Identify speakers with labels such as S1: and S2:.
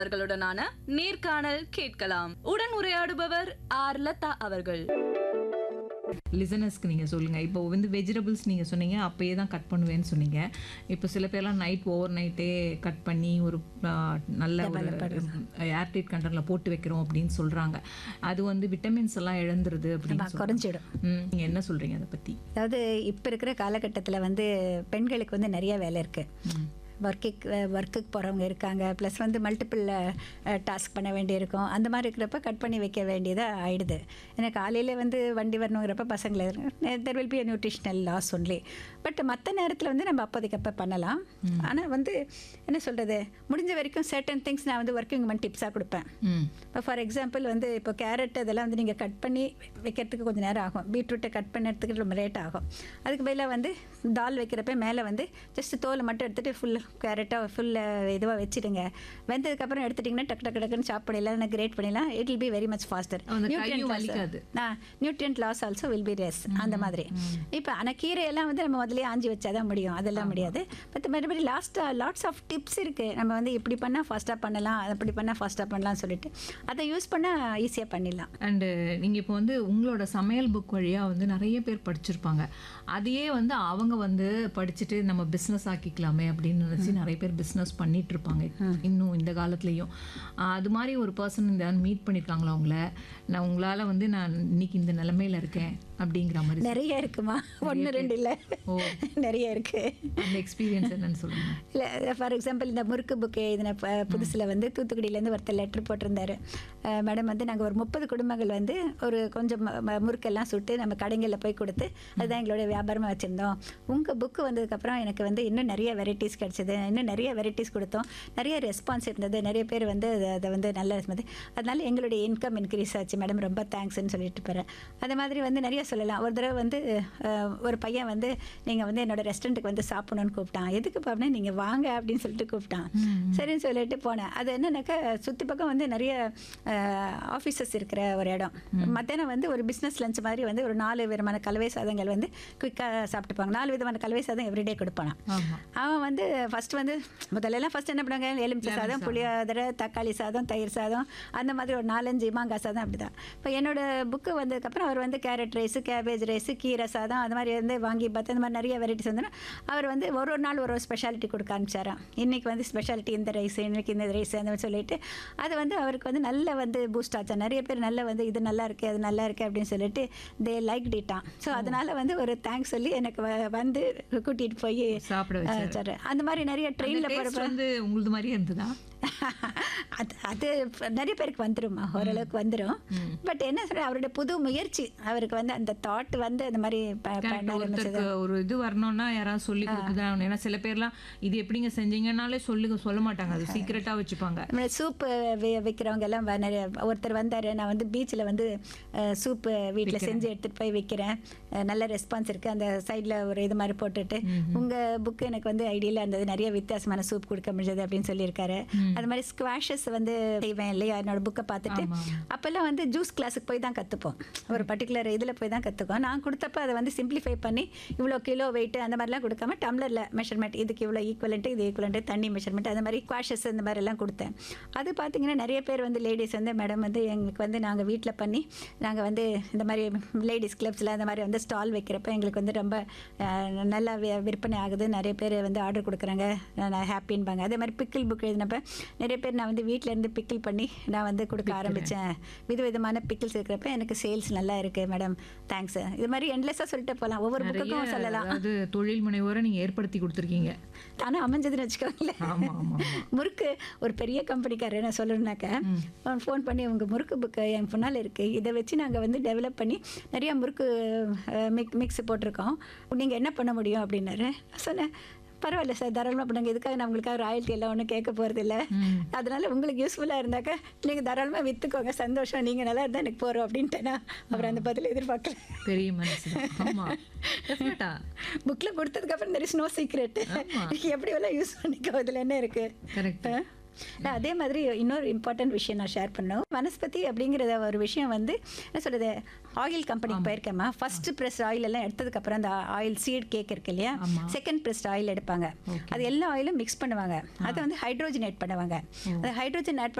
S1: அவர்களுடனான நேர்காணல் கேட்கலாம் உடன் உரையாடுபவர் ஆர் லதா அவர்கள்
S2: லிசனர்ஸ்க்கு நீங்கள் சொல்லுங்கள் இப்போ வந்து வெஜிடபிள்ஸ் நீங்கள் சொன்னீங்க அப்பயே தான் கட் பண்ணுவேன்னு சொன்னீங்க இப்போ சில பேர்லாம் நைட் ஓவர் நைட்டே கட் பண்ணி ஒரு ஆ, நல்ல ஒரு ஏர்டைட் கண்டனில் போட்டு வைக்கிறோம் அப்படின்னு சொல்கிறாங்க அது வந்து விட்டமின்ஸ் எல்லாம் இழந்துருது அப்படின்னு சொல்றாங்க.
S3: குறைஞ்சிடும்
S2: ம் நீங்கள் என்ன சொல்கிறீங்க அதை பற்றி
S3: அதாவது இப்போ இருக்கிற காலகட்டத்தில் வந்து பெண்களுக்கு வந்து நிறைய வேலை இருக்கு ஒர்க்குக்கு ஒர்க்குக்கு போகிறவங்க இருக்காங்க ப்ளஸ் வந்து மல்டிபிள் டாஸ்க் பண்ண வேண்டியிருக்கும் அந்த மாதிரி இருக்கிறப்ப கட் பண்ணி வைக்க வேண்டியதாக ஆயிடுது ஏன்னா காலையில் வந்து வண்டி வரணுங்கிறப்ப பசங்களை there will be a nutritional loss only but மற்ற நேரத்தில் வந்து நம்ம அப்போதைக்கு அப்போ பண்ணலாம் ஆனால் வந்து என்ன சொல்கிறது முடிஞ்ச வரைக்கும் சர்டன் திங்ஸ் நான் வந்து ஒர்க்கிங் உமன் டிப்ஸாக கொடுப்பேன்
S2: ம்
S3: இப்போ ஃபார் எக்ஸாம்பிள் வந்து இப்போ கேரட் அதெல்லாம் வந்து நீங்கள் கட் பண்ணி வைக்கிறதுக்கு கொஞ்சம் நேரம் ஆகும் பீட்ரூட்டை கட் பண்ணுறதுக்கு ரொம்ப லேட் ஆகும் அதுக்கு பதிலாக வந்து தால் வைக்கிறப்ப மேலே வந்து ஜஸ்ட் தோலை மட்டும் எடுத்துகிட்டு ஃபுல் கேரட்டாக ஃபுல் இதுவாக வச்சுடுங்க வெந்ததுக்கப்புறம் எடுத்துட்டிங்கன்னா டக்கு டக்கு டக்குன்னு சாப் பண்ணிடலாம் இல்லை கிரேட் பண்ணிடலாம் it will be very much faster
S2: அந்த கையும் வலிக்காது.
S3: Nutrient loss also will be ரெஸ் அந்த மாதிரி இப்போ ஆனால் கீரையெல்லாம் வந்து நம்ம முதல்லயே ஆஞ்சி வச்சா தான் முடியும் அதெல்லாம் முடியாது பட் மறுபடி லாஸ்ட்டாக லாட்ஸ் ஆஃப் டிப்ஸ் இருக்குது நம்ம வந்து இப்படி பண்ணால் ஃபாஸ்ட்டாக பண்ணலாம் அப்படி பண்ணால் ஃபாஸ்ட்டாக பண்ணலாம்னு சொல்லிட்டு அதை யூஸ் பண்ணால் ஈஸியாக பண்ணிடலாம்
S2: அண்டு நீங்கள் இப்போ வந்து உங்களோட சமையல் புக் வழியாக வந்து நிறைய பேர் படிச்சிருப்பாங்க அதையே வந்து அவங்க வந்து படிச்சுட்டு நம்ம பிஸ்னஸ் ஆக்கிக்கலாமே அப்படின்னு நினச்சி நிறைய பேர் பிஸ்னஸ் பண்ணிட்டு இருப்பாங்க இன்னும் இந்த காலத்துலேயும் அது மாதிரி ஒரு பர்சன் இந்த மீட் பண்ணியிருக்காங்களா உங்கள நான் உங்களால் வந்து நான் இன்னைக்கு இந்த நிலமையில இருக்கேன் அப்படிங்கிற மாதிரி
S3: நிறைய இருக்குமா ஒன்று ரெண்டு இல்லை
S2: ஓ.
S3: நிறைய இருக்குது
S2: அந்த எக்ஸ்பீரியன்ஸ் என்னன்னு சொல்லுங்கள்
S3: இல்லை ஃபார் எக்ஸாம்பிள் இந்த முறுக்கு புக்கு எழுதின ப- புதுசுல வந்து தூத்துக்குடியிலேருந்து ஒருத்தர் லெட்டர் போட்டிருந்தாரு மேடம் வந்து நாங்கள் ஒரு முப்பது குடும்பங்கள் வந்து ஒரு கொஞ்சம் ம- ம- முறுக்கெல்லாம் சுட்டு நம்ம கடைகளில் போய் கொடுத்து அதுதான் எங்களுடைய வியாபாரமாக வச்சுருந்தோம் உங்கள் புக்கு வந்ததுக்கப்புறம் எனக்கு வந்து இன்னும் நிறைய வெரைட்டிஸ் கிடச்சிது இன்னும் நிறைய வெரைட்டிஸ் கொடுத்தோம் நிறைய ரெஸ்பான்ஸ் இருந்தது நிறைய பேர் வந்து அதை- அதை வந்து நல்ல response. அதனால எங்களுடைய இன்கம் இன்க்ரீஸ் ஆச்சு மேடம் ரொம்ப தேங்க்ஸ்ன்னு சொல்லிட்டு போகிறேன் அது மாதிரி வந்து நிறைய சொல்லலாம் ஒரு தடவை வந்து அஹ், ஒரு பையன் வந்து நீங்கள் வந்து என்னோட ரெஸ்டாரண்ட்டுக்கு வந்து சாப்பிடணும்னு கூப்பிட்டான் எதுக்கு பாப்பினா நீங்கள் வாங்க அப்படின்னு சொல்லிட்டு கூப்பிட்டான் சரின்னு சொல்லிட்டு போனேன் அது என்னன்னாக்கா சுற்றி பக்கம் வந்து நிறைய ஆஃபீஸஸ் இருக்கிற ஒரு இடம் மத்தியானம் வந்து ஒரு பிஸ்னஸ் லஞ்ச் மாதிரி வந்து ஒரு நாலு விதமான கலவை சாதங்கள் வந்து குயிக்காக சாப்பிட்டுப்பாங்க நாலு விதமான கலவை சாதம் எவ்ரிடே கொடுப்பானான்
S2: ஆமாம்
S3: அவன் வந்து ஃபர்ஸ்ட் வந்து முதல்லலாம் ஃபர்ஸ்ட் என்ன பண்ணுவாங்க எலுமிச்சை சாதம் புளியோதரை தக்காளி சாதம் தயிர் சாதம் அந்த மாதிரி ஒரு நாலஞ்சு மாங்காய் சாதம் அப்படி தான் இப்போ என்னோட புக்கு வந்ததுக்கப்புறம் அவர் வந்து கேரட் ரைஸு கேபேஜ் ரைஸு கீரை சாதம் அது மாதிரி வந்து வாங்கி பார்த்து அந்த மாதிரி நிறைய வெரைட்டிஸ் வந்து அவர் வந்து ஒரு ஒரு நாள் ஒரு ஒரு ஸ்பெஷாலிட்டி கொடுக்க ஆரம்பிச்சாராம் இன்றைக்கி வந்து ஸ்பெஷாலிட்டி இந்த ரைஸ் இன்னைக்கு இந்த ரைஸ் அந்த மாதிரி சொல்லிட்டு அது வந்து அவருக்கு வந்து நல்ல வந்து பூஸ்ட் ஆச்சா நிறைய பேர் நல்ல வந்து இது நல்லா இருக்கு அது நல்லா இருக்கு அப்படின்னு சொல்லிட்டு தே லைக் டிட்டான் ஸோ அதனால வந்து ஒரு தேங்க்ஸ் சொல்லி எனக்கு வ- வந்து கூட்டிகிட்டு போய்
S2: சாப்பிட வச்சாரு.
S3: சரி அந்த மாதிரி நிறைய ட்ரெயினில்
S2: டேஸ்ட்
S3: போகிறப்ப
S2: வந்து உங்களுது மாதிரியே இருந்ததா
S3: அது அது நிறைய பேருக்கு வந்துருமா ஓரளவுக்கு வந்துடும் பட் என்ன சொல்ற அவருடைய புது முயற்சி அவருக்கு வந்து அந்த தாட் வந்து அந்த மாதிரி ப- பண்ண
S2: Correct.
S3: ஆரம்பிச்சது
S2: ஒருத்தருக்கு ஒரு இது வரணும்னா யாராவது சொல்லி கொடுத்துதான் ஆகணும். ஏன்னா சில பேர்லாம் இது எப்படிங்க செஞ்சீங்கன்னாலே சொல்லுங்க சொல்ல மாட்டாங்க அது சீக்கிரட்டா வச்சுப்பாங்க
S3: சூப்பு விற்கிறவங்க எல்லாம் வ- நிறைய ஒருத்தர் வந்தார் நான் வந்து பீச்சில் வந்து சூப்பு வீட்டில் செஞ்சு எடுத்துகிட்டு போய் விற்கிறேன் அஹ், நல்ல ரெஸ்பான்ஸ் இருக்குது அந்த சைடில் ஒரு இது மாதிரி போட்டுட்டு உங்கள் புக்கு எனக்கு வந்து ஐடியில் இருந்தது நிறைய வித்தியாசமான சூப் கொடுக்க முடிஞ்சது அப்படின்னு சொல்லியிருக்காரு அது மாதிரி ஸ்குவாஷஸ் வந்து செய்வேன் இல்லையா என்னோட புக்கை பார்த்துட்டு
S2: ஆமா.
S3: அப்போல்லாம் வந்து ஜூஸ் கிளாஸுக்கு போய் தான் கற்றுப்போம் ஒரு பர்டிகுலர் இதில் போய் தான் கற்றுக்கோம் நான் கொடுத்தப்ப அதை வந்து சிம்பிளிஃபை பண்ணி இவ்வளோ கிலோ வெயிட் அந்த மாதிரிலாம் கொடுக்காம டம்ளரில் மெஷர்மெண்ட் இதுக்கு இவ்வளோ ஈக்குவலண்ட்டு இது ஈக்குவலண்ட்டு தண்ணி மெஷர்மெண்ட் அந்த மாதிரி குவாஷஸ் இந்த மாதிரி எல்லாம் கொடுத்தேன் அது பார்த்தீங்கன்னா நிறைய பேர் வந்து லேடிஸ் வந்து மேடம் வந்து எங்களுக்கு வந்து நாங்கள் வீட்டில் பண்ணி நாங்கள் வந்து இந்த மாதிரி லேடிஸ் கிளப்ஸில் அந்த மாதிரி வந்து ஸ்டால் வைக்கிறப்ப எங்களுக்கு வந்து ரொம்ப அஹ், நல்லா வி- விற்பனை ஆகுது நிறைய பேர் வந்து ஆர்டர் கொடுக்குறாங்க நான் ஹாப்பின்பாங்க அதே மாதிரி பிக்கிள் புக் எழுதினப்ப நிறைய பேர் நான் வந்து வீட்டில் இருந்து பிக்கிள் பண்ணி நான் வந்து கொடுக்க ஆரம்பித்தேன் விதவிதமான பிக்கிள்ஸ் இருக்கிறப்ப எனக்கு சேல்ஸ் நல்லா இருக்குது மேடம் தேங்க்ஸ் இது மாதிரி எண்ட்லெஸ்ஸாக சொல்லிட்டு போகலாம் ஒவ்வொரு
S2: நிறைய
S3: புக்குக்கும் சொல்லலாம்
S2: அதாவது தொழில் முனைவோரை நீங்க ஏற்படுத்தி கொடுத்துருக்கீங்க
S3: ஆனால் அமைஞ்சதுன்னு வச்சுக்கோங்களேன்
S2: ஆமா ஆமா ஆமா
S3: முறுக்கு ஒரு பெரிய கம்பெனிக்காரர் என்ன சொல்லணுனாக்க அவன் ஃபோன் பண்ணி உங்கள் முறுக்கு புக்கு என் முன்னால் இருக்குது இதை வச்சு நாங்கள் வந்து டெவலப் பண்ணி நிறைய முறுக்கு மிக் மிக்ஸ் போட்டிருக்கோம் நீங்கள் என்ன பண்ண முடியும் அப்படின்னாரு நான் சொன்னேன் பரவாயில்ல சார் தாராளமாக பண்ணுங்க இதுக்காக நான் உங்களுக்காக ராயல்ட்டி எல்லாம் ஒன்றும் கேட்க போகிறது இல்லை அதனால உங்களுக்கு யூஸ்ஃபுல்லாக இருந்தாக்க நீங்கள் தாராளமாக விற்றுக்கோங்க சந்தோஷம் நீங்கள் நல்லா இருந்தால் எனக்கு போகிறோம் அப்படின்ட்டேனா அவர் அந்த பதில் எதிர்பார்க்கல
S2: பெரிய மனசு ஆமா Definite ஆ.
S3: புக்கில் கொடுத்ததுக்கப்புறம் தெர் இஸ் நோ சீக்ரெட்
S2: ஆமா.
S3: எப்படி எல்லாம் யூஸ் பண்ணிக்கோ இதில் என்ன இருக்குது
S2: கரெக்ட்
S3: நான் அதே மாதிரி இன்னொரு இம்பார்ட்டன்ட் விஷயம் நான் ஷேர் பண்ணணும் வனஸ்பதி அப்படிங்கிற ஒரு விஷயம் வந்து என்ன சொல்றது ஆயில் கம்பெனிக்கு போயிருக்கேம்மா ஃபர்ஸ்ட் ப்ரெஸ் ஆயில் எல்லாம் எடுத்ததுக்கு அப்புறம் அந்த ஆயில் சீட் கேக் இருக்கு இல்லையா
S2: ஆமா.
S3: செகண்ட் ப்ரெஸ்ட் ஆயில் எடுப்பாங்க அது எல்லா ஆயிலும் மிக்ஸ் பண்ணுவாங்க அதை வந்து ஹைட்ரோஜனேட் பண்ணுவாங்க அந்த ஹைட்ரோஜன் ஆட்